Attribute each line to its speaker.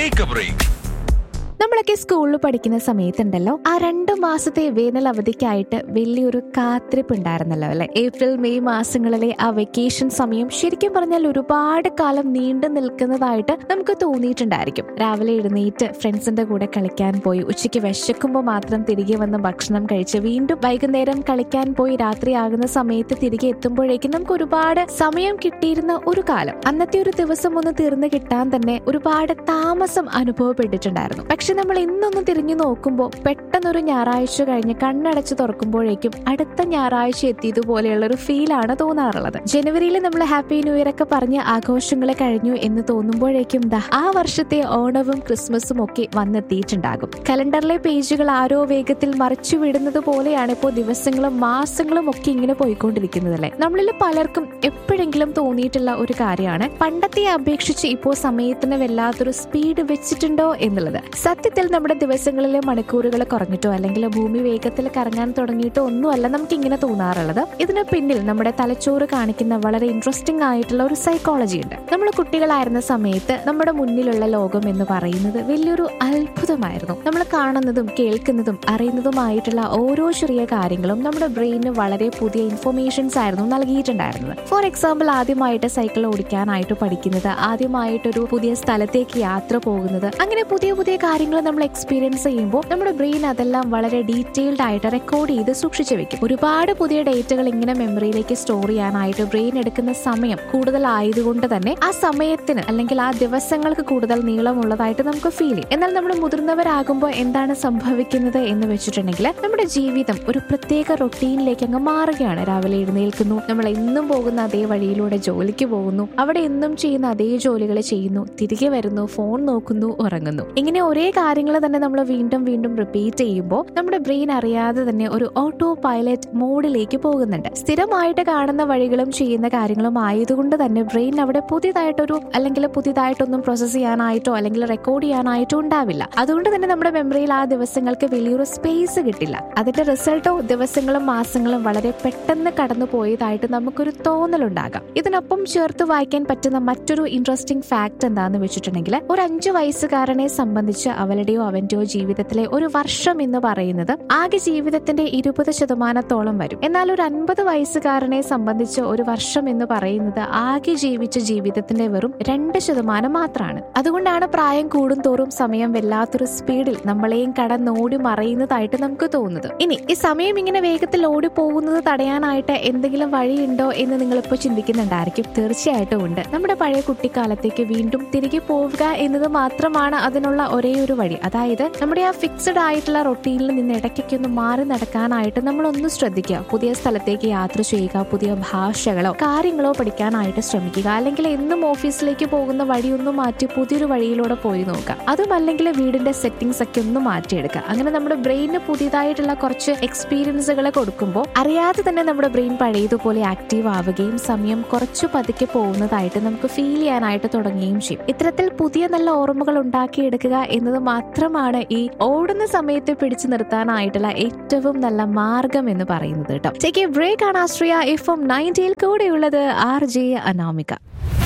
Speaker 1: take A break
Speaker 2: നമ്മളൊക്കെ സ്കൂളിൽ പഠിക്കുന്ന സമയത്തുണ്ടല്ലോ ആ രണ്ടു മാസത്തെ വേനൽ അവധിക്കായിട്ട് വലിയൊരു കാത്തിരിപ്പ് ഉണ്ടായിരുന്നല്ലോ അല്ലെ ഏപ്രിൽ മെയ് മാസങ്ങളിലെ ആ വെക്കേഷൻ സമയം ശരിക്കും പറഞ്ഞാൽ ഒരുപാട് കാലം നീണ്ടു നിൽക്കുന്നതായിട്ട് നമുക്ക് തോന്നിയിട്ടുണ്ടായിരിക്കും രാവിലെ എഴുന്നേറ്റ് ഫ്രണ്ട്സിന്റെ കൂടെ കളിക്കാൻ പോയി ഉച്ചയ്ക്ക് വിശക്കുമ്പോൾ മാത്രം തിരികെ വന്ന് ഭക്ഷണം കഴിച്ച് വീണ്ടും വൈകുന്നേരം കളിക്കാൻ പോയി രാത്രിയാകുന്ന സമയത്ത് തിരികെ എത്തുമ്പോഴേക്കും നമുക്ക് ഒരുപാട് സമയം കിട്ടിയിരുന്ന ഒരു കാലം അന്നത്തെ ഒരു ദിവസം ഒന്ന് തീർന്നു കിട്ടാൻ തന്നെ ഒരുപാട് താമസം അനുഭവപ്പെട്ടിട്ടുണ്ടായിരുന്നു പക്ഷെ നമ്മൾ ഇന്നൊന്ന് തിരിഞ്ഞു നോക്കുമ്പോൾ പെട്ടെന്നൊരു ഞായറാഴ്ച കഴിഞ്ഞ് കണ്ണടച്ച് തുറക്കുമ്പോഴേക്കും അടുത്ത ഞായറാഴ്ച എത്തിയതുപോലെയുള്ള ഒരു ഫീലാണ് തോന്നാറുള്ളത് ജനുവരിയിൽ നമ്മൾ ഹാപ്പി ന്യൂ ഇയർ ഒക്കെ പറഞ്ഞ് ആഘോഷങ്ങൾ കഴിഞ്ഞു എന്ന് തോന്നുമ്പോഴേക്കും ദാ ആ വർഷത്തെ ഓണവും ക്രിസ്മസും ഒക്കെ വന്നെത്തിയിട്ടുണ്ടാകും കലണ്ടറിലെ പേജുകൾ ആരോ വേഗത്തിൽ മറിച്ചു വിടുന്നത് പോലെയാണ് ഇപ്പോൾ ദിവസങ്ങളും മാസങ്ങളും ഒക്കെ ഇങ്ങനെ പോയിക്കൊണ്ടിരിക്കുന്നതല്ലേ നമ്മളിൽ പലർക്കും എപ്പോഴെങ്കിലും തോന്നിയിട്ടുള്ള ഒരു കാര്യമാണ് പണ്ടത്തെ അപേക്ഷിച്ച് ഇപ്പോൾ സമയത്തിന് വല്ലാത്തൊരു സ്പീഡ് വെച്ചിട്ടുണ്ടോ എന്നുള്ളത് സത്യത്തിൽ നമ്മുടെ ദിവസങ്ങളിലെ മണിക്കൂറുകൾ കുറഞ്ഞിട്ടോ അല്ലെങ്കിൽ ഭൂമി വേഗത്തിൽ കറങ്ങാൻ തുടങ്ങിയിട്ടോ ഒന്നുമല്ല നമുക്ക് ഇങ്ങനെ തോന്നാറുള്ളത് ഇതിന് പിന്നിൽ നമ്മുടെ തലച്ചോറ് കാണിക്കുന്ന വളരെ ഇൻട്രസ്റ്റിംഗ് ആയിട്ടുള്ള ഒരു സൈക്കോളജി ഉണ്ട് നമ്മൾ കുട്ടികളായിരുന്ന സമയത്ത് നമ്മുടെ മുന്നിലുള്ള ലോകം എന്ന് പറയുന്നത് വലിയൊരു അത്ഭുതമായിരുന്നു നമ്മൾ കാണുന്നതും കേൾക്കുന്നതും അറിയുന്നതുമായിട്ടുള്ള ഓരോ ചെറിയ കാര്യങ്ങളും നമ്മുടെ ബ്രെയിനിന് വളരെ പുതിയ ഇൻഫർമേഷൻസ് ആയിരുന്നു നൽകിയിട്ടുണ്ടായിരുന്നത് ഫോർ എക്സാമ്പിൾ ആദ്യമായിട്ട് സൈക്കിൾ ഓടിക്കാനായിട്ട് പഠിക്കുന്നത് ആദ്യമായിട്ടൊരു പുതിയ സ്ഥലത്തേക്ക് യാത്ര പോകുന്നത് അങ്ങനെ പുതിയ പുതിയ കാര്യങ്ങൾ നമ്മൾ എക്സ്പീരിയൻസ് ചെയ്യുമ്പോൾ നമ്മുടെ ബ്രെയിൻ അതെല്ലാം വളരെ ഡീറ്റെയിൽഡ് ആയിട്ട് റെക്കോർഡ് ചെയ്ത് സൂക്ഷിച്ചു വെക്കും ഒരുപാട് പുതിയ ഡേറ്റകൾ ഇങ്ങനെ മെമ്മറിയിലേക്ക് സ്റ്റോർ ചെയ്യാനായിട്ട് ബ്രെയിൻ എടുക്കുന്ന സമയം കൂടുതലായതുകൊണ്ട് തന്നെ ആ സമയത്തിന് അല്ലെങ്കിൽ ആ ദിവസങ്ങൾക്ക് കൂടുതൽ നീളമുള്ളതായിട്ട് നമുക്ക് ഫീൽ ചെയ്യും എന്നാൽ നമ്മൾ മുതിർന്നവരാകുമ്പോൾ എന്താണ് സംഭവിക്കുന്നത് എന്ന് വെച്ചിട്ടുണ്ടെങ്കിൽ നമ്മുടെ ജീവിതം ഒരു പ്രത്യേക റൊട്ടീനിലേക്ക് അങ്ങ് മാറുകയാണ് രാവിലെ എഴുന്നേൽക്കുന്നു നമ്മൾ എന്നും പോകുന്ന അതേ വഴിയിലൂടെ ജോലിക്ക് പോകുന്നു അവിടെ എന്നും ചെയ്യുന്ന അതേ ജോലികൾ ചെയ്യുന്നു തിരികെ വരുന്നു ഫോൺ നോക്കുന്നു ഉറങ്ങുന്നു ഇങ്ങനെ ഒരേ കാര്യങ്ങൾ തന്നെ നമ്മൾ വീണ്ടും വീണ്ടും റിപ്പീറ്റ് ചെയ്യുമ്പോൾ നമ്മുടെ ബ്രെയിൻ അറിയാതെ തന്നെ ഒരു ഓട്ടോ പൈലറ്റ് മോഡിലേക്ക് പോകുന്നുണ്ട് സ്ഥിരമായിട്ട് കാണുന്ന വഴികളും ചെയ്യുന്ന കാര്യങ്ങളും ആയതുകൊണ്ട് തന്നെ ബ്രെയിൻ അവിടെ പുതിയതായിട്ടൊരു അല്ലെങ്കിൽ പുതിയതായിട്ടൊന്നും പ്രോസസ് ചെയ്യാനായിട്ടോ അല്ലെങ്കിൽ റെക്കോർഡ് ചെയ്യാനായിട്ടോ ഉണ്ടാവില്ല അതുകൊണ്ട് തന്നെ നമ്മുടെ മെമ്മറിയിൽ ആ ദിവസങ്ങൾക്ക് വലിയൊരു സ്പേസ് കിട്ടില്ല അതിന്റെ റിസൾട്ടോ ദിവസങ്ങളും മാസങ്ങളും വളരെ പെട്ടെന്ന് കടന്നു പോയതായിട്ട് നമുക്കൊരു തോന്നലുണ്ടാകാം ഇതിനൊപ്പം ചേർത്ത് വായിക്കാൻ പറ്റുന്ന മറ്റൊരു ഇൻട്രസ്റ്റിംഗ് ഫാക്ട് എന്താന്ന് വെച്ചിട്ടുണ്ടെങ്കിൽ ഒരു അഞ്ചു വയസ്സുകാരനെ സംബന്ധിച്ച് അവളുടെയോ അവന്റെയോ ജീവിതത്തിലെ ഒരു വർഷം എന്ന് പറയുന്നത് ആകെ ജീവിതത്തിന്റെ ഇരുപത് ശതമാനത്തോളം വരും എന്നാൽ ഒരു അൻപത് വയസ്സുകാരനെ സംബന്ധിച്ച് ഒരു വർഷം എന്ന് പറയുന്നത് ആകെ ജീവിച്ച ജീവിതത്തിന്റെ വെറും രണ്ട് ശതമാനം മാത്രമാണ് അതുകൊണ്ടാണ് പ്രായം കൂടുന്തോറും സമയം വല്ലാത്തൊരു സ്പീഡിൽ നമ്മളെയും കടന്നോടി മറയുന്നതായിട്ട് നമുക്ക് തോന്നുന്നത് ഇനി ഈ സമയം ഇങ്ങനെ വേഗത്തിൽ ഓടി പോകുന്നത് തടയാനായിട്ട് എന്തെങ്കിലും വഴിയുണ്ടോ എന്ന് നിങ്ങൾ ഇപ്പോൾ ചിന്തിക്കുന്നുണ്ടായിരിക്കും തീർച്ചയായിട്ടും ഉണ്ട് നമ്മുടെ പഴയ കുട്ടിക്കാലത്തേക്ക് വീണ്ടും തിരികെ പോവുക എന്നത് മാത്രമാണ് അതിനുള്ള ഒരേ ഒരു വഴി അതായത് നമ്മുടെ ആ ഫിക്സഡ് ആയിട്ടുള്ള റൊട്ടീനിൽ നിന്ന് ഇടയ്ക്കൊക്കെ ഒന്ന് മാറി നടക്കാനായിട്ട് നമ്മൾ ഒന്ന് ശ്രദ്ധിക്കുക പുതിയ സ്ഥലത്തേക്ക് യാത്ര ചെയ്യുക പുതിയ ഭാഷകളോ കാര്യങ്ങളോ പഠിക്കാനായിട്ട് ശ്രമിക്കുക അല്ലെങ്കിൽ എന്നും ഓഫീസിലേക്ക് പോകുന്ന വഴി ഒന്ന് മാറ്റി പുതിയൊരു വഴിയിലൂടെ പോയി നോക്കുക അതും അല്ലെങ്കിൽ വീടിന്റെ സെറ്റിംഗ്സ് ഒക്കെ ഒന്ന് മാറ്റിയെടുക്കുക അങ്ങനെ നമ്മുടെ ബ്രെയിനിന് പുതിയതായിട്ടുള്ള കുറച്ച് എക്സ്പീരിയൻസുകൾ കൊടുക്കുമ്പോൾ അറിയാതെ തന്നെ നമ്മുടെ ബ്രെയിൻ പഴയതുപോലെ ആക്റ്റീവ് ആവുകയും സമയം കുറച്ചു പതുക്കെ പോകുന്നതായിട്ട് നമുക്ക് ഫീൽ ചെയ്യാനായിട്ട് തുടങ്ങുകയും ചെയ്യും ഇത്തരത്തിൽ പുതിയ നല്ല ഓർമ്മകൾ ഉണ്ടാക്കിയെടുക്കുക എന്നത് മാത്രമാണ് ഈ ഓടുന്ന സമയത്ത് പിടിച്ചു നിർത്താനായിട്ടുള്ള ഏറ്റവും നല്ല മാർഗം എന്ന് പറയുന്നത് കേട്ടോ ടേക്ക് എ ബ്രേക്ക് ആണ് ആശ്രയ എഫ് എം നയൻറ്റിയിൽ കൂടെയുള്ളത് ആർ ജെ അനാമിക